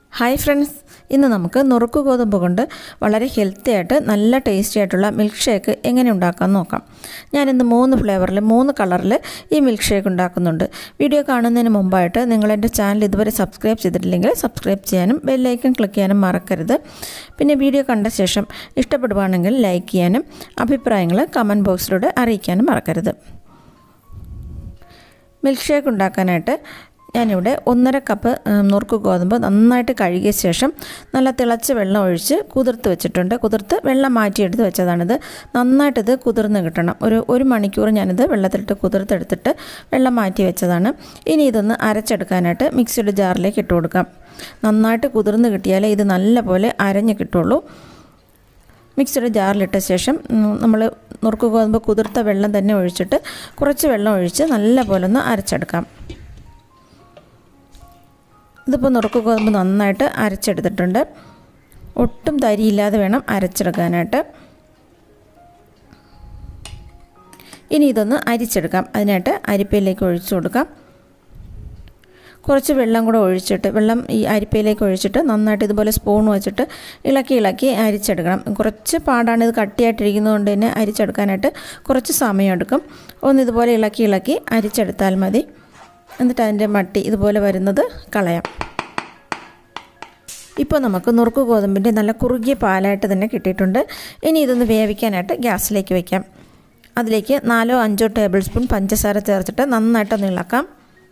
hi friends ഇന്ന് നമുക്ക് നുറുക്ക് ഗോതമ്പ് കൊണ്ട് വളരെ ഹെൽത്തി ആയിട്ട് നല്ല ടേസ്റ്റി ആയിട്ടുള്ള മിൽക്ക് ഷേക്ക് എങ്ങനെ ഉണ്ടാക്കാമെന്ന് നോക്കാം ഞാനിന്ന് മൂന്ന് ഫ്ലേവറിൽ മൂന്ന് കളറിൽ ഈ മിൽക്ക് ഷേക്ക് ഉണ്ടാക്കുന്നുണ്ട് വീഡിയോ കാണുന്നതിന് മുമ്പായിട്ട് നിങ്ങൾ എൻ്റെ ചാനൽ ഇതുവരെ സബ്സ്ക്രൈബ് ചെയ്തിട്ടില്ലെങ്കിൽ സബ്സ്ക്രൈബ് ചെയ്യാനും ബെല്ലൈക്കൺ ക്ലിക്ക് ചെയ്യാനും മറക്കരുത് പിന്നെ വീഡിയോ കണ്ട ശേഷം ഇഷ്ടപ്പെടുവാണെങ്കിൽ ലൈക്ക് ചെയ്യാനും അഭിപ്രായങ്ങൾ കമൻറ്റ് ബോക്സിലൂടെ അറിയിക്കാനും മറക്കരുത് മിൽക്ക് ഷേക്ക് ഉണ്ടാക്കാനായിട്ട് ഞാനിവിടെ ഒന്നര കപ്പ് നുറുക്ക് ഗോതമ്പ് നന്നായിട്ട് കഴുകിയ ശേഷം നല്ല തിളച്ച വെള്ളം ഒഴിച്ച് കുതിർത്ത് വെച്ചിട്ടുണ്ട് കുതിർത്ത് വെള്ളം മാറ്റിയെടുത്ത് വെച്ചതാണിത് നന്നായിട്ടിത് കുതിർന്ന് കിട്ടണം ഒരു ഒരു മണിക്കൂർ ഞാനിത് വെള്ളത്തിലിട്ട് കുതിർത്തെടുത്തിട്ട് വെള്ളം മാറ്റി വെച്ചതാണ് ഇനി ഇതൊന്ന് അരച്ചെടുക്കാനായിട്ട് മിക്സിയുടെ ജാറിലേക്ക് ഇട്ട് കൊടുക്കാം നന്നായിട്ട് കുതിർന്ന് കിട്ടിയാലേ ഇത് നല്ലപോലെ അരഞ്ഞ് കിട്ടുള്ളൂ മിക്സിയുടെ ജാറിലിട്ട ശേഷം നമ്മൾ നുറുക്ക് ഗോതമ്പ് കുതിർത്ത വെള്ളം തന്നെ ഒഴിച്ചിട്ട് കുറച്ച് വെള്ളം ഒഴിച്ച് നല്ല പോലെ ഒന്ന് അരച്ചെടുക്കാം ഇതിപ്പോൾ നുറുക്ക് ഗോതമ്പ് നന്നായിട്ട് അരച്ചെടുത്തിട്ടുണ്ട് ഒട്ടും തരിയില്ലാതെ വേണം അരച്ചെടുക്കാനായിട്ട് ഇനി ഇതൊന്ന് അരിച്ചെടുക്കാം അതിനായിട്ട് അരിപ്പയിലേക്ക് ഒഴിച്ചു കൊടുക്കാം കുറച്ച് വെള്ളം കൂടെ ഒഴിച്ചിട്ട് വെള്ളം ഈ അരിപ്പയിലേക്ക് ഒഴിച്ചിട്ട് നന്നായിട്ട് ഇതുപോലെ സ്പൂൺ വെച്ചിട്ട് ഇളക്കി ഇളക്കി അരിച്ചെടുക്കണം കുറച്ച് പാടാണ് ഇത് കട്ടിയായിട്ടിരിക്കുന്നതുകൊണ്ട് തന്നെ അരിച്ചെടുക്കാനായിട്ട് കുറച്ച് സമയമെടുക്കും ഒന്ന് ഇതുപോലെ ഇളക്കി ഇളക്കി അരിച്ചെടുത്താൽ മതി എന്നിട്ട് അതിൻ്റെ മട്ടി ഇതുപോലെ വരുന്നത് കളയാം ഇപ്പോൾ നമുക്ക് നുറുക്ക് ഗോതമ്പിൻ്റെ നല്ല കുറുകിയ പാലായിട്ട് തന്നെ കിട്ടിയിട്ടുണ്ട് ഇനി ഇതൊന്ന് വേവിക്കാനായിട്ട് ഗ്യാസിലേക്ക് വയ്ക്കാം അതിലേക്ക് നാലോ അഞ്ചോ ടേബിൾ സ്പൂൺ പഞ്ചസാര ചേർത്തിട്ട് നന്നായിട്ടൊന്ന് ഇളക്കാം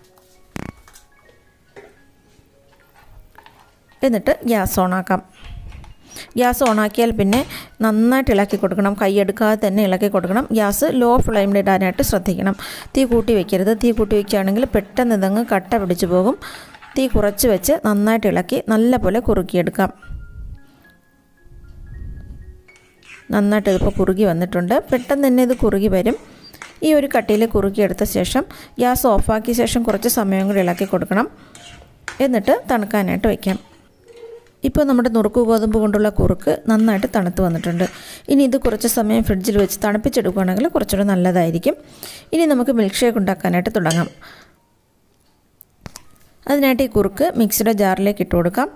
എന്നിട്ട് ഗ്യാസ് ഓണാക്കാം ഗ്യാസ് ഓണാക്കിയാൽ പിന്നെ നന്നായിട്ട് ഇളക്കി കൊടുക്കണം കൈയെടുക്കാതെ തന്നെ ഇളക്കി കൊടുക്കണം ഗ്യാസ് ലോ ഫ്ലെയിമിൽ ഇടാനായിട്ട് ശ്രദ്ധിക്കണം തീ കൂട്ടി വയ്ക്കരുത് തീ കൂട്ടി വയ്ക്കുകയാണെങ്കിൽ പെട്ടെന്ന് ഇതങ്ങ് കട്ട പിടിച്ചു പോകും തീ കുറച്ച് വെച്ച് നന്നായിട്ട് ഇളക്കി നല്ലപോലെ കുറുക്കിയെടുക്കാം നന്നായിട്ട് ഇതിപ്പോൾ കുറുകി വന്നിട്ടുണ്ട് പെട്ടെന്ന് തന്നെ ഇത് കുറുകി വരും ഈ ഒരു കട്ടിയിൽ കുറുക്കിയെടുത്ത ശേഷം ഗ്യാസ് ഓഫാക്കിയ ശേഷം കുറച്ച് സമയം കൂടി ഇളക്കി കൊടുക്കണം എന്നിട്ട് തണുക്കാനായിട്ട് വയ്ക്കാം ഇപ്പോൾ നമ്മുടെ നുറുക്ക് ഗോതമ്പ് കൊണ്ടുള്ള കുറുക്ക് നന്നായിട്ട് തണുത്ത് വന്നിട്ടുണ്ട് ഇനി ഇത് കുറച്ച് സമയം ഫ്രിഡ്ജിൽ വെച്ച് തണുപ്പിച്ചെടുക്കുകയാണെങ്കിൽ കുറച്ചുകൂടെ നല്ലതായിരിക്കും ഇനി നമുക്ക് മിൽക്ക് ഷേക്ക് ഉണ്ടാക്കാനായിട്ട് തുടങ്ങാം അതിനായിട്ട് ഈ കുറുക്ക് മിക്സിയുടെ ജാറിലേക്ക് ഇട്ട് കൊടുക്കാം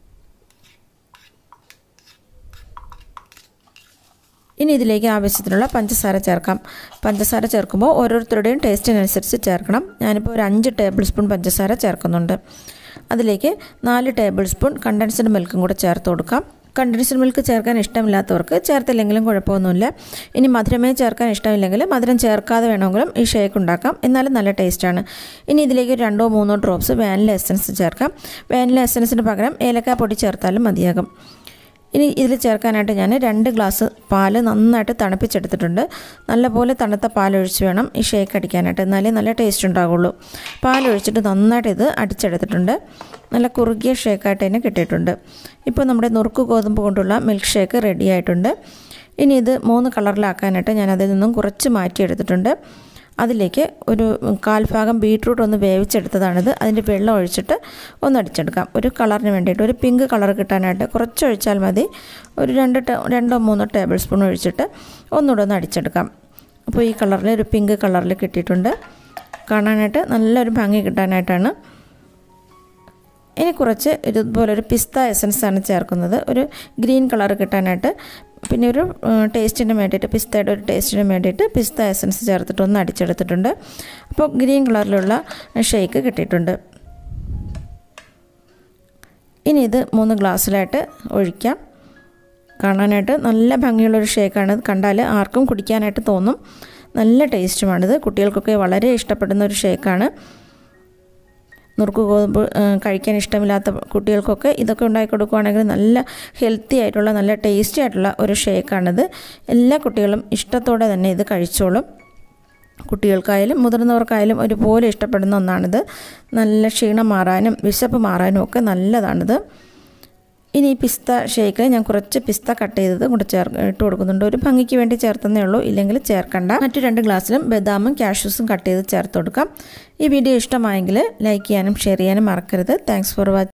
ഇനി ഇതിലേക്ക് ആവശ്യത്തിനുള്ള പഞ്ചസാര ചേർക്കാം പഞ്ചസാര ചേർക്കുമ്പോൾ ഓരോരുത്തരുടെയും ടേസ്റ്റിനനുസരിച്ച് ചേർക്കണം ഞാനിപ്പോൾ ഒരു അഞ്ച് ടേബിൾ സ്പൂൺ പഞ്ചസാര ചേർക്കുന്നുണ്ട് അതിലേക്ക് നാല് ടേബിൾ സ്പൂൺ കണ്ടൻസ്ഡ് മിൽക്കും കൂടെ ചേർത്ത് കൊടുക്കാം കണ്ടൻസ്ഡ് മിൽക്ക് ചേർക്കാൻ ഇഷ്ടമില്ലാത്തവർക്ക് ചേർത്തില്ലെങ്കിലും കുഴപ്പമൊന്നുമില്ല ഇനി മധുരമേ ചേർക്കാൻ ഇഷ്ടമില്ലെങ്കിൽ മധുരം ചേർക്കാതെ വേണമെങ്കിലും ഈ ഷേക്ക് ഉണ്ടാക്കാം എന്നാലും നല്ല ടേസ്റ്റാണ് ഇനി ഇതിലേക്ക് രണ്ടോ മൂന്നോ ഡ്രോപ്സ് വാനില എസൻസ് ചേർക്കാം വാനില എസൻസിന് പകരം ഏലക്ക പൊടി ചേർത്താലും മതിയാകും ഇനി ഇതിൽ ചേർക്കാനായിട്ട് ഞാൻ രണ്ട് ഗ്ലാസ് പാല് നന്നായിട്ട് തണുപ്പിച്ചെടുത്തിട്ടുണ്ട് നല്ലപോലെ തണുത്ത പാലൊഴിച്ച് വേണം ഈ ഷേക്ക് അടിക്കാനായിട്ട് എന്നാലേ നല്ല ടേസ്റ്റ് ഉണ്ടാകുള്ളൂ പാലൊഴിച്ചിട്ട് നന്നായിട്ട് ഇത് അടിച്ചെടുത്തിട്ടുണ്ട് നല്ല കുറുകിയ ഷേക്കായിട്ട് തന്നെ കിട്ടിയിട്ടുണ്ട് ഇപ്പോൾ നമ്മുടെ നുറുക്ക് ഗോതമ്പ് കൊണ്ടുള്ള മിൽക്ക് ഷേക്ക് റെഡി ആയിട്ടുണ്ട് ഇനി ഇത് മൂന്ന് കളറിലാക്കാനായിട്ട് ഞാൻ അതിൽ നിന്നും കുറച്ച് മാറ്റിയെടുത്തിട്ടുണ്ട് അതിലേക്ക് ഒരു കാൽഭാഗം ബീട്രൂട്ട് ഒന്ന് വേവിച്ചെടുത്തതാണിത് അതിൻ്റെ വെള്ളം ഒഴിച്ചിട്ട് ഒന്ന് അടിച്ചെടുക്കാം ഒരു കളറിന് വേണ്ടിയിട്ട് ഒരു പിങ്ക് കളർ കിട്ടാനായിട്ട് കുറച്ച് ഒഴിച്ചാൽ മതി ഒരു രണ്ട് രണ്ടോ മൂന്നോ ടേബിൾ സ്പൂൺ ഒഴിച്ചിട്ട് ഒന്നുകൂടെ ഒന്ന് അടിച്ചെടുക്കാം അപ്പോൾ ഈ കളറിൽ ഒരു പിങ്ക് കളറിൽ കിട്ടിയിട്ടുണ്ട് കാണാനായിട്ട് നല്ലൊരു ഭംഗി കിട്ടാനായിട്ടാണ് ഇനി കുറച്ച് ഇതുപോലൊരു പിസ്ത എസൻസാണ് ചേർക്കുന്നത് ഒരു ഗ്രീൻ കളർ കിട്ടാനായിട്ട് പിന്നെ ഒരു ടേസ്റ്റിന് വേണ്ടിയിട്ട് പിസ്തയുടെ ഒരു ടേസ്റ്റിന് വേണ്ടിയിട്ട് പിസ്ത എസൻസ് ചേർത്തിട്ട് ഒന്ന് അടിച്ചെടുത്തിട്ടുണ്ട് അപ്പോൾ ഗ്രീൻ കളറിലുള്ള ഷേക്ക് കിട്ടിയിട്ടുണ്ട് ഇനി ഇത് മൂന്ന് ഗ്ലാസ്സിലായിട്ട് ഒഴിക്കാം കാണാനായിട്ട് നല്ല ഭംഗിയുള്ളൊരു ഷേക്കാണ് കണ്ടാൽ ആർക്കും കുടിക്കാനായിട്ട് തോന്നും നല്ല ടേസ്റ്റുമാണിത് കുട്ടികൾക്കൊക്കെ വളരെ ഇഷ്ടപ്പെടുന്ന ഒരു ഷേക്കാണ് നുറുക്ക് ഗോതമ്പ് കഴിക്കാൻ ഇഷ്ടമില്ലാത്ത കുട്ടികൾക്കൊക്കെ ഇതൊക്കെ ഉണ്ടാക്കി കൊടുക്കുകയാണെങ്കിൽ നല്ല ഹെൽത്തി ആയിട്ടുള്ള നല്ല ടേസ്റ്റി ആയിട്ടുള്ള ഒരു ഷേക്കാണിത് എല്ലാ കുട്ടികളും ഇഷ്ടത്തോടെ തന്നെ ഇത് കഴിച്ചോളും കുട്ടികൾക്കായാലും മുതിർന്നവർക്കായാലും ഒരുപോലെ ഇഷ്ടപ്പെടുന്ന ഒന്നാണിത് നല്ല ക്ഷീണം മാറാനും വിശപ്പ് മാറാനും ഒക്കെ നല്ലതാണിത് ഇനി ഈ പിസ്ത ഷേക്കിൽ ഞാൻ കുറച്ച് പിസ്ത കട്ട് ചെയ്തത് കൂടെ ചേർ ഇട്ട് കൊടുക്കുന്നുണ്ട് ഒരു ഭംഗിക്ക് വേണ്ടി ചേർത്തന്നേ ഉള്ളൂ ഇല്ലെങ്കിൽ ചേർക്കണ്ട മറ്റു രണ്ട് ഗ്ലാസ്സിലും ബദാമും കാഷ്യൂസും കട്ട് ചെയ്ത് ചേർത്ത് കൊടുക്കാം ഈ വീഡിയോ ഇഷ്ടമായെങ്കിൽ ലൈക്ക് ചെയ്യാനും ഷെയർ ചെയ്യാനും മറക്കരുത് താങ്ക്സ് ഫോർ വാച്ചിങ്